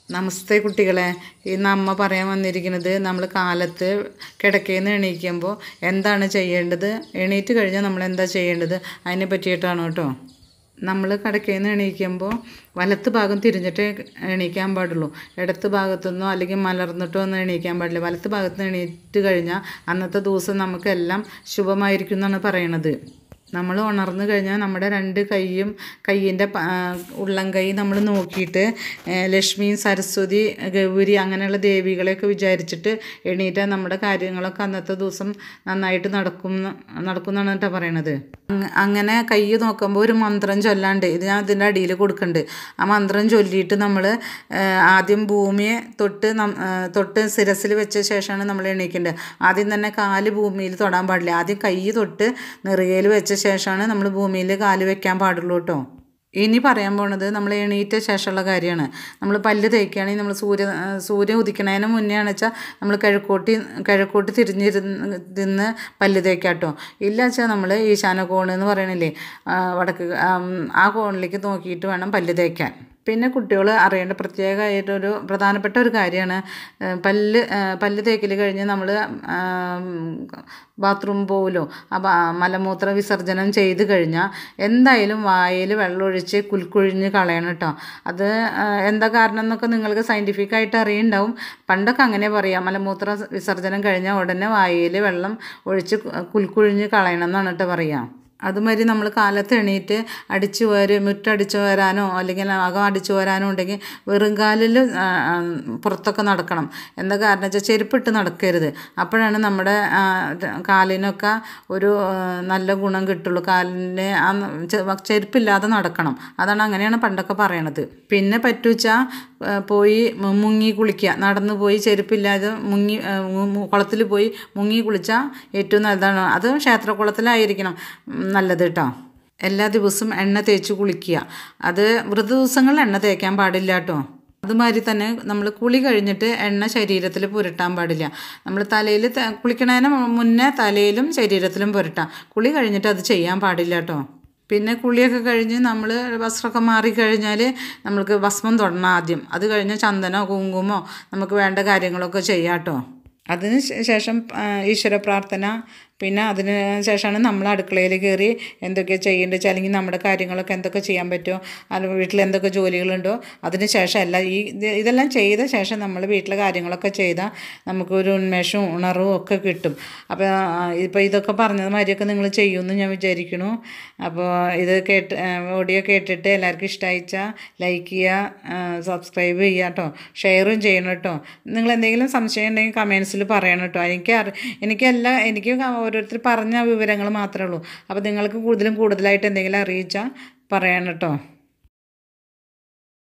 നമസ്തേ കുട്ടികളെ ഇന്ന് അമ്മ പറയാൻ വന്നിരിക്കുന്നത് നമ്മൾ കാലത്ത് കിടക്കയിൽ നിന്ന് എണീക്കുമ്പോൾ എന്താണ് ചെയ്യേണ്ടത് എണീറ്റ് കഴിഞ്ഞാൽ നമ്മൾ എന്താ ചെയ്യേണ്ടത് അതിനെ പറ്റിയിട്ടാണ് കേട്ടോ നമ്മൾ കിടക്കയിൽ നിന്ന് എണീക്കുമ്പോൾ വലത്ത് ഭാഗം തിരിഞ്ഞിട്ടേ എണീക്കാൻ പാടുള്ളൂ ഇടത്ത് ഭാഗത്തുനിന്നോ അല്ലെങ്കിൽ മലർന്നിട്ടോ ഒന്നും എണീക്കാൻ പാടില്ല വലത്ത് ഭാഗത്ത് നിന്ന് എണീറ്റ് കഴിഞ്ഞാൽ അന്നത്തെ ദിവസം നമുക്കെല്ലാം ശുഭമായിരിക്കും എന്നാണ് പറയണത് നമ്മൾ ഉണർന്നു കഴിഞ്ഞാൽ നമ്മുടെ രണ്ട് കൈയും കയ്യിൻ്റെ ഉള്ളം കൈ നമ്മൾ നോക്കിയിട്ട് ഏഹ് ലക്ഷ്മിയും സരസ്വതി ഗൗരി അങ്ങനെയുള്ള ദേവികളെയൊക്കെ വിചാരിച്ചിട്ട് എണീറ്റാൽ നമ്മുടെ കാര്യങ്ങളൊക്കെ അന്നത്തെ ദിവസം നന്നായിട്ട് നടക്കും നടക്കും എന്നാണ് കേട്ടോ പറയണത് അങ്ങ- അങ്ങനെ കൈ നോക്കുമ്പോൾ ഒരു മന്ത്രം ചൊല്ലാണ്ട് ഇത് ഞാൻ ഇതിൻ്റെ അടിയിൽ കൊടുക്കുന്നുണ്ട് ആ മന്ത്രം ചൊല്ലിയിട്ട് നമ്മൾ ആദ്യം ഭൂമിയെ തൊട്ട് നം- ആ, തൊട്ട് ശിരസിൽ വെച്ച ശേഷമാണ് നമ്മൾ എണീക്കേണ്ടത് ആദ്യം തന്നെ കാല് ഭൂമിയിൽ തൊടാൻ പാടില്ല ആദ്യം കൈ തൊട്ട് നെറുകയിൽ വെച്ച ശേഷമാണ് നമ്മൾ ഭൂമിയിൽ കാല് വെക്കാൻ പാടുള്ളൂ കേട്ടോ ഇനി പറയാൻ പോണത് നമ്മൾ എണീറ്റ ശേഷമുള്ള കാര്യമാണ് നമ്മൾ പല്ല് തേക്കുകയാണെങ്കിൽ നമ്മൾ സൂര്യ ആ, സൂര്യൻ ഉദിക്കണതിന് മുന്നേ ആണെന്ന് വെച്ചാൽ നമ്മൾ കിഴക്കോട്ടി കിഴക്കോട്ട് തിരിഞ്ഞിരുന്ന് തിന്ന് പല്ല് തേക്കുക കേട്ടോ ഇല്ല വെച്ചാൽ നമ്മൾ ഈശാന കോണ് എന്ന് പറയണില്ലേ ആ, വടക്ക് ആം, ആ കോണിലേക്ക് നോക്കിയിട്ട് വേണം പല്ല് തേക്കാൻ പിന്നെ കുട്ടികൾ അറിയേണ്ട പ്രത്യേകമായിട്ടൊരു പ്രധാനപ്പെട്ട ഒരു കാര്യമാണ് ഏഹ് പല്ല് ഏഹ് പല്ല് തേക്കൽ കഴിഞ്ഞ് നമ്മൾ ബാത്റൂം പോവുമല്ലോ അപ്പോൾ മലമൂത്ര വിസർജനം ചെയ്ത് കഴിഞ്ഞാൽ എന്തായാലും വായിൽ വെള്ളമൊഴിച്ച് കുൽക്കുഴിഞ്ഞ് കളയണം കേട്ടോ അത് ഏഹ് എന്താ കാരണം എന്നൊക്കെ നിങ്ങൾക്ക് സയൻറ്റിഫിക് ആയിട്ട് അറിയുണ്ടാവും പണ്ടൊക്കെ അങ്ങനെ പറയാം മലമൂത്ര വിസർജനം കഴിഞ്ഞാൽ ഉടനെ വായിൽ വെള്ളം ഒഴിച്ച് കുൽക്കുഴിഞ്ഞ് കളയണം എന്നാണ് കേട്ടോ പറയുക അതുമാതിരി നമ്മൾ കാലത്ത് എണീറ്റ് അടിച്ചു വാരി മുറ്റടിച്ചു വരാനോ അല്ലെങ്കിൽ അകം അടിച്ചു വരാനോ ഉണ്ടെങ്കിൽ വെറും കാലിൽ ആ, ആ, പുറത്തൊക്കെ നടക്കണം എന്താ കാരണം വെച്ചാൽ ചെരുപ്പിട്ട് നടക്കരുത് അപ്പോഴാണ് നമ്മുടെ ആ, കാലിനൊക്കെ ഒരു ആ, നല്ല ഗുണം കിട്ടുള്ളൂ കാലിന് ആ ചെ- ചെരുപ്പില്ലാതെ നടക്കണം അതാണ് അങ്ങനെയാണ് പണ്ടൊക്കെ പറയണത് പിന്നെ പറ്റുവെച്ചാൽ പോയി മു- മുങ്ങി കുളിക്കുക നടന്നു പോയി ചെരുപ്പില്ലാതെ മുങ്ങി കുളത്തിൽ പോയി മുങ്ങി കുളിച്ചാൽ ഏറ്റവും നല്ലതാണ് അത് ക്ഷേത്രക്കുളത്തിലായിരിക്കണം ഉം, നല്ലത് കേട്ടോ എല്ലാ ദിവസവും എണ്ണ തേച്ച് കുളിക്കുക അത് വ്രത ദിവസങ്ങളിൽ എണ്ണ തേക്കാൻ പാടില്ല കേട്ടോ അതുമാതിരി തന്നെ നമ്മൾ കുളി കഴിഞ്ഞിട്ട് എണ്ണ ശരീരത്തിൽ പുരട്ടാൻ പാടില്ല നമ്മൾ തലയിൽ കുളിക്കണതിന് മുന്നേ തലയിലും ശരീരത്തിലും പുരട്ടാം കുളി കഴിഞ്ഞിട്ട് അത് ചെയ്യാൻ പാടില്ല കേട്ടോ പിന്നെ കുളിയൊക്കെ കഴിഞ്ഞ് നമ്മൾ വസ്ത്രമൊക്കെ മാറിക്കഴിഞ്ഞാൽ നമ്മൾക്ക് ഭസ്മം തൊടണം ആദ്യം അത് കഴിഞ്ഞ് ചന്ദനോ കുങ്കുമോ നമുക്ക് വേണ്ട കാര്യങ്ങളൊക്കെ ചെയ്യാം കേട്ടോ അതിന് ശേ- ശേഷം ആ, ഈശ്വര പ്രാർത്ഥന പിന്നെ അതിന് ശേഷമാണ് നമ്മൾ അടുക്കളയിൽ കയറി എന്തൊക്കെ ചെയ്യേണ്ടത് വെച്ചാൽ അല്ലെങ്കിൽ നമ്മുടെ കാര്യങ്ങളൊക്കെ എന്തൊക്കെ ചെയ്യാൻ പറ്റുമോ അല്ലെങ്കിൽ വീട്ടിൽ എന്തൊക്കെ ജോലികളുണ്ടോ അതിന് ശേഷം അല്ല ഈ ഇത് ഇതെല്ലാം ചെയ്ത ശേഷം നമ്മൾ വീട്ടിലെ കാര്യങ്ങളൊക്കെ ചെയ്താൽ നമുക്കൊരു ഉന്മേഷവും ഉണർവും ഒക്കെ കിട്ടും അപ്പോൾ ഇപ്പോൾ ഇതൊക്കെ പറഞ്ഞത് മാതിരിയൊക്കെ നിങ്ങൾ ചെയ്യുമെന്ന് ഞാൻ വിചാരിക്കുന്നു അപ്പോൾ ഇത് കേട്ട് ഓഡിയോ കേട്ടിട്ട് എല്ലാവർക്കും ഇഷ്ടമായിച്ചാൽ ലൈക്ക് ചെയ്യുക സബ്സ്ക്രൈബ് ചെയ്യുക കേട്ടോ ഷെയറും ചെയ്യണം കേട്ടോ നിങ്ങൾ എന്തെങ്കിലും സംശയം ഉണ്ടെങ്കിൽ കമൻസിൽ പറയണം കേട്ടോ എനിക്ക് അറി എനിക്കെല്ലാം എനിക്ക് ഓരോരുത്തർ പറഞ്ഞ വിവരങ്ങൾ മാത്രമേ ഉള്ളൂ അപ്പോൾ നിങ്ങൾക്ക് കൂടുതലും കൂടുതലായിട്ട് എന്തെങ്കിലും അറിയിച്ചാൽ പറയണം കേട്ടോ